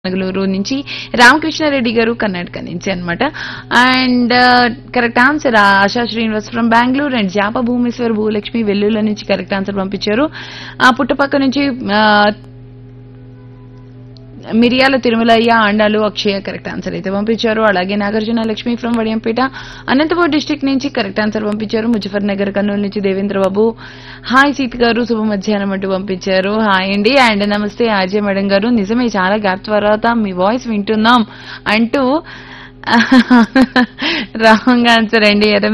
బెంగళూరు నుంచి రామకృష్ణారెడ్డి గారు కర్ణాటక నుంచి అన్నమాట and correct answer Asha Srinivas from Bengaluru and జాప భూమేశ్వర్ భూలక్ష్మి వెల్లుల నుంచి కరెక్ట్ ఆన్సర్ పంపించారు ఆ పుట్టపక్క నుంచి ఆ, మిరియాల తిరుమలయ్య ఆండాలు అక్షయ కరెక్ట్ ఆన్సర్ అయితే పంపించారు అలాగే నాగార్జున లక్ష్మి ఫ్రమ్ వడియంపేట అనంతపురం డిస్టిక్ నుంచి కరెక్ట్ ఆన్సర్ పంపించారు ముజఫర్ నగర్ కర్నూలు నుంచి దేవేంద్ర బాబు హాయ్ సీత గారు శుభ మధ్యాహ్నం అంటూ పంపించారు హాయ్ అండి అండ్ నమస్తే ఆర్జే మేడం గారు నిజమే చాలా గ్యాప్ తర్వాత మీ వాయిస్ వింటున్నాం అంటూ రాంగ్ ఆన్సర్ అండి